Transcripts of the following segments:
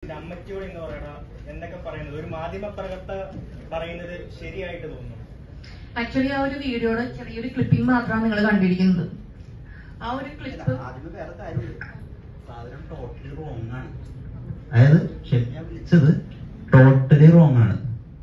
ഇതിന്റെ അമ്മച്ചിയോട് എന്ന് പറയണ എന്നൊക്കെ പറയുന്നത് ഒരു മാധ്യമ പ്രവർത്ത പറയുന്നത് ശരിയായിട്ട് തോന്നുന്നു ആക്ച്വലി ആ ഒരു വീഡിയോയുടെ ചെറിയൊരു ക്ലിപ്പിംഗ് മാത്രമാണ് നിങ്ങൾ കണ്ടിരിക്കുന്നത് ആ ഒരു ക്ലിപ്പ് ആദ്യമേ വേറെ കാര്യമുണ്ട് സാധനം ടോട്ടലി റോങ് ആണ് അതായത് ഷെമിയ വിളിച്ചത് ടോട്ടലി റോങ് ആണ്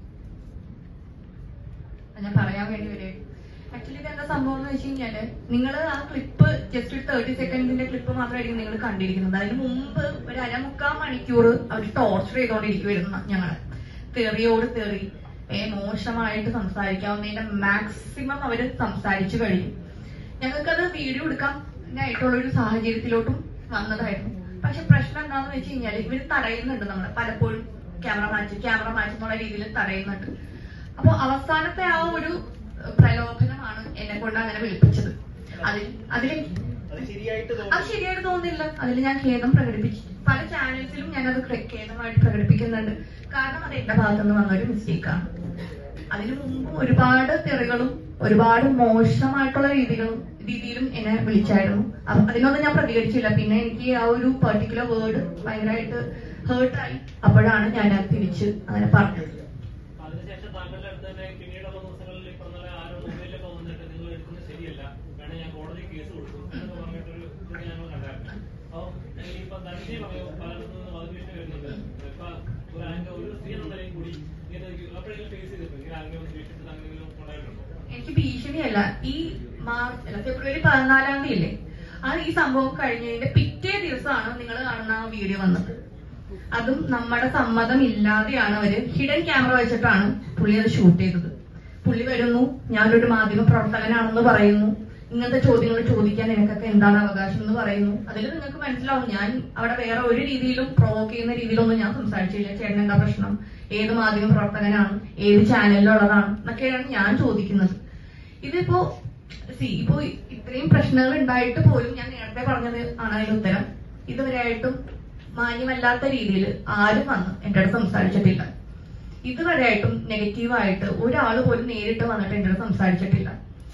ഞാൻ പറയാൻ വേണ്ടി വരെ ആക്ച്വലി ഇത് എന്താ സംഭവം എന്ന് വെച്ച് കഴിഞ്ഞാല് നിങ്ങൾ ആ ക്ലിപ്പ് ജസ്റ്റ് ഒരു തേർട്ടി സെക്കൻഡിന്റെ ക്ലിപ്പ് മാത്രമായിരിക്കും നിങ്ങൾ കണ്ടിരിക്കുന്നത് അതിന് മുമ്പ് ഒരു അരമുക്കാൽ മണിക്കൂർ അവർ ടോർച്ചർ ചെയ്തോണ്ടിരിക്കുവായിരുന്നു ഞങ്ങളെ തെറിയോട് തെറി ഏ മോശമായിട്ട് സംസാരിക്കാവുന്നതിന്റെ മാക്സിമം അവര് സംസാരിച്ചു കഴിഞ്ഞു ഞങ്ങൾക്കത് വീഡിയോ എടുക്കാൻ ആയിട്ടുള്ള ഒരു സാഹചര്യത്തിലോട്ടും വന്നതായിരുന്നു പക്ഷെ പ്രശ്നം എന്താണെന്ന് വെച്ച് കഴിഞ്ഞാൽ ഇവര് തടയുന്നുണ്ട് നമ്മളെ പലപ്പോഴും ക്യാമറ മാച്ച് ക്യാമറ മാച്ച് എന്നുള്ള രീതിയിൽ തടയുന്നുണ്ട് അപ്പൊ അവസാനത്തെ ആ ഒരു ഏഹ്, പ്രലോഭനമാണ് എന്നെ കൊണ്ട് അങ്ങനെ വിളിപ്പിച്ചത് അതിൽ അതിൽ അത് ശരിയായിട്ട് അത് തോന്നുന്നു ശരിയായിട്ട് തോന്നുന്നില്ല അതിൽ ഞാൻ ഖേദം പ്രകടിപ്പിച്ചു പല ചാനൽസിലും ഞാൻ അത് ഖേദമായിട്ട് പ്രകടിപ്പിക്കുന്നുണ്ട് കാരണം അത് എന്റെ ഭാഗത്തുനിന്ന് വന്ന ഒരു മിസ്റ്റേക്കാണ് അതിനു മുമ്പ് ഒരുപാട് തെറികളും ഒരുപാട് മോശമായിട്ടുള്ള രീതികളും രീതിയിലും എന്നെ വിളിച്ചായിരുന്നു അപ്പൊ അതിനൊന്നും ഞാൻ പ്രതികരിച്ചില്ല പിന്നെ എനിക്ക് ആ ഒരു പെർട്ടിക്കുലർ വേർഡ് ഭയങ്കരമായിട്ട് ഹേർട്ടായി അപ്പോഴാണ് ഞാൻ അത് തിരിച്ച് അങ്ങനെ പറഞ്ഞത് അതിനുശേഷം താങ്കളുടെ അടുത്ത് തന്നെ പിന്നീടുള്ള ദിവസങ്ങളിൽ ഈ പറഞ്ഞ പോലെ ആരോ മൊബൈലൊക്കെ വന്നിട്ട് നിങ്ങൾ എടുക്കുന്നത് ശരിയല്ല വേണേ ഞാൻ കോടതി കേസ് കൊടുക്കും എന്നൊക്കെ പറഞ്ഞിട്ടൊരു ഇത് ഞങ്ങൾ കണ്ടായിരുന്നു അപ്പൊ ഇനിയിപ്പോ ധനജി പറയും പലയിടത്തു നിന്ന് വധഭീഷണി വരുന്നുണ്ട് ഇപ്പൊ ഒരു ആംഗ ഒരു സ്ത്രീ എന്ന നിലയിൽ കൂടി ഇങ്ങനെ അപ്പോഴെങ്കിലും ഫേസ് ചെയ്തിട്ടുണ്ട് ഇങ്ങനെ ആംഗം ഭീഷണിട്ട് എന്തെങ്കിലും ഉണ്ടായിട്ടുണ്ടോ എനിക്ക് ഭീഷണിയല്ല ഈ മാർച്ച് അല്ല ഫെബ്രുവരി പതിനാലാം തീയതി ഇല്ലേ ആ ഈ സംഭവം കഴിഞ്ഞതിന്റെ പിറ്റേ ദിവസമാണ് നിങ്ങൾ കാണുന്ന ആ വീഡിയോ വന്നത് അതും നമ്മുടെ സമ്മതം ഇല്ലാതെയാണ് അവര് ഹിഡൻ ക്യാമറ വെച്ചിട്ടാണ് പുള്ളി അത് ഷൂട്ട് ചെയ്തത് പുള്ളി വരുന്നു ഞാനൊരു മാധ്യമ പ്രവർത്തകനാണെന്ന് പറയുന്നു ഇങ്ങനത്തെ ചോദ്യങ്ങൾ ചോദിക്കാൻ എനിക്കൊക്കെ എന്താണ് അവകാശം എന്ന് പറയുന്നു അതിൽ നിങ്ങൾക്ക് മനസ്സിലാവും ഞാൻ അവിടെ വേറെ ഒരു രീതിയിലും പ്രൊവോക്ക് ചെയ്യുന്ന രീതിയിലൊന്നും ഞാൻ സംസാരിച്ചില്ല ചേട്ടൻ എന്താ പ്രശ്നം ഏത് മാധ്യമ പ്രവർത്തകനാണ് ഏത് ചാനലിലുള്ളതാണ് എന്നൊക്കെയാണ് ഞാൻ ചോദിക്കുന്നത് ഇതിപ്പോ സി ഇപ്പോ ഇത്രയും പ്രശ്നങ്ങൾ ഉണ്ടായിട്ട് പോലും ഞാൻ നേരത്തെ പറഞ്ഞത് ആണ് അതിന് ഉത്തരം ഇതുവരെയായിട്ടും മാന്യമല്ലാത്ത രീതിയിൽ ആരും വന്ന് എന്റെ അടുത്ത് സംസാരിച്ചിട്ടില്ല ഇതുവരെയായിട്ടും നെഗറ്റീവായിട്ട് ഒരാൾ പോലും നേരിട്ട് വന്നിട്ട് എന്റെ അടുത്ത് സംസാരിച്ചിട്ടില്ല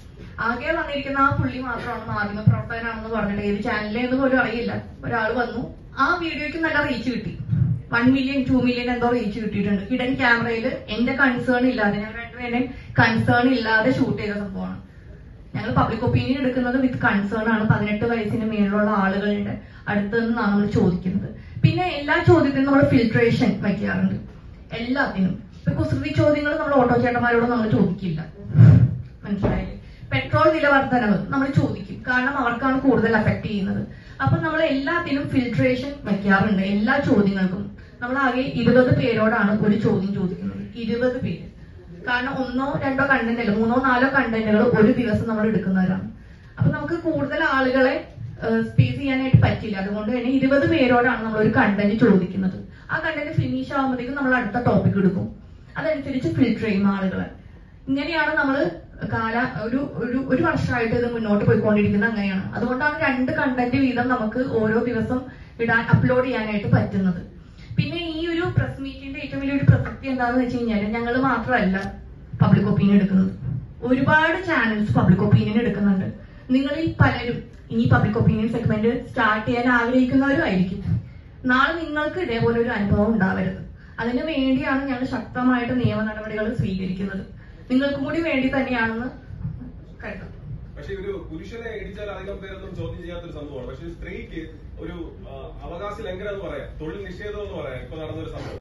ആകെ വന്നിരിക്കുന്ന ആ പുള്ളി മാത്രമാണ് മാധ്യമ പ്രവർത്തകനാണെന്ന് പറഞ്ഞിട്ട് ഏത് ചാനലിലെന്ന് പോലും അറിയില്ല ഒരാൾ വന്നു ആ വീഡിയോയ്ക്ക് നല്ല റീച്ച് കിട്ടി വൺ മില്യൺ ടു മില്യൺ എന്തോ റീച്ച് കിട്ടിയിട്ടുണ്ട് ഹിഡൻ ക്യാമറയിൽ എന്റെ കൺസേൺ ഇല്ലാതെ ഞങ്ങൾ രണ്ടുപേരും കൺസേൺ ഇല്ലാതെ ഷൂട്ട് ചെയ്ത സംഭവമാണ് ഞങ്ങൾ പബ്ലിക് ഒപ്പീനിയൻ എടുക്കുന്നത് വിത്ത് കൺസേൺ ആണ് പതിനെട്ട് വയസ്സിന് മേലുള്ള ആളുകളുടെ അടുത്ത് നിന്നാണ് നമ്മൾ ചോദിക്കുന്നത് പിന്നെ എല്ലാ ചോദ്യത്തിനും നമ്മൾ ഫിൽട്രേഷൻ വയ്ക്കാറുണ്ട് എല്ലാത്തിനും ഇപ്പൊ കുസൃതി ചോദ്യങ്ങൾ നമ്മൾ ഓട്ടോ ചേട്ടന്മാരോട് നമ്മൾ ചോദിക്കില്ല മനസ്സിലായില്ലേ പെട്രോൾ വില വർധനവ് നമ്മൾ ചോദിക്കും കാരണം അവർക്കാണ് കൂടുതൽ അഫക്ട് ചെയ്യുന്നത് അപ്പൊ നമ്മൾ എല്ലാത്തിനും ഫിൽട്രേഷൻ വെക്കാറുണ്ട് എല്ലാ ചോദ്യങ്ങൾക്കും നമ്മൾ ആകെ ഇരുപത് പേരോടാണ് ഒരു ചോദ്യം ചോദിക്കുന്നത് ഇരുപത് പേര് കാരണം ഒന്നോ രണ്ടോ കണ്ടന്റ് അല്ല മൂന്നോ നാലോ കണ്ടന്റുകൾ ഒരു ദിവസം നമ്മൾ എടുക്കുന്നവരാണ് അപ്പൊ നമുക്ക് കൂടുതൽ ആളുകളെ സ്പേസ് ചെയ്യാനായിട്ട് പറ്റില്ല അതുകൊണ്ട് തന്നെ ഇരുപത് പേരോടാണ് നമ്മൾ ഒരു കണ്ടന്റ് ചോദിക്കുന്നത് ആ കണ്ടന്റ് ഫിനിഷ് ആകുമ്പോഴത്തേക്കും നമ്മൾ അടുത്ത ടോപ്പിക് എടുക്കും അതനുസരിച്ച് ഫിൽട്ടർ ചെയ്യും ആളുകളെ ഇങ്ങനെയാണ് നമ്മൾ കാല ഒരു ഒരു ഒരു വർഷമായിട്ട് ഇത് മുന്നോട്ട് പോയിക്കൊണ്ടിരിക്കുന്നത് അങ്ങനെയാണ് അതുകൊണ്ടാണ് രണ്ട് കണ്ടന്റ് വീതം നമുക്ക് ഓരോ ദിവസം ഇടാൻ അപ്ലോഡ് ചെയ്യാനായിട്ട് പറ്റുന്നത് പിന്നെ ഈ ഒരു പ്രസ് മീറ്റിന്റെ ഏറ്റവും വലിയൊരു പ്രസക്തി എന്താണെന്ന് വെച്ച് കഴിഞ്ഞാൽ ഞങ്ങൾ മാത്രമല്ല പബ്ലിക് ഒപ്പീനിയൻ എടുക്കുന്നത് ഒരുപാട് ചാനൽസ് പബ്ലിക് ഒപ്പീനിയൻ എടുക്കുന്നുണ്ട് നിങ്ങളിൽ പലരും ഇനി പബ്ലിക് ഒപ്പീനിയൻ സെഗ്മെന്റ് സ്റ്റാർട്ട് ചെയ്യാൻ ആഗ്രഹിക്കുന്നവരും ആയിരിക്കും നാളെ നിങ്ങൾക്ക് ഇതേപോലെ ഒരു അനുഭവം ഉണ്ടാവരുത് അതിനു വേണ്ടിയാണ് ഞങ്ങൾ ശക്തമായിട്ട് നിയമ നടപടികൾ സ്വീകരിക്കുന്നത് നിങ്ങൾക്കും കൂടി വേണ്ടി തന്നെയാണെന്ന് കരുതുന്നു പക്ഷെ ഒരു പുരുഷനെ ഇടിച്ചാൽ അധികം പേരൊന്നും ചോദ്യം ചെയ്യാത്തൊരു സംഭവമാണ് പക്ഷെ ഒരു സ്ത്രീക്ക് ഒരു ആ, അവകാശ ലംഘനം എന്ന് പറയാം തൊഴിൽ നിഷേധം എന്ന് പറയാം ഇപ്പൊ നടന്നൊരു സംഭവം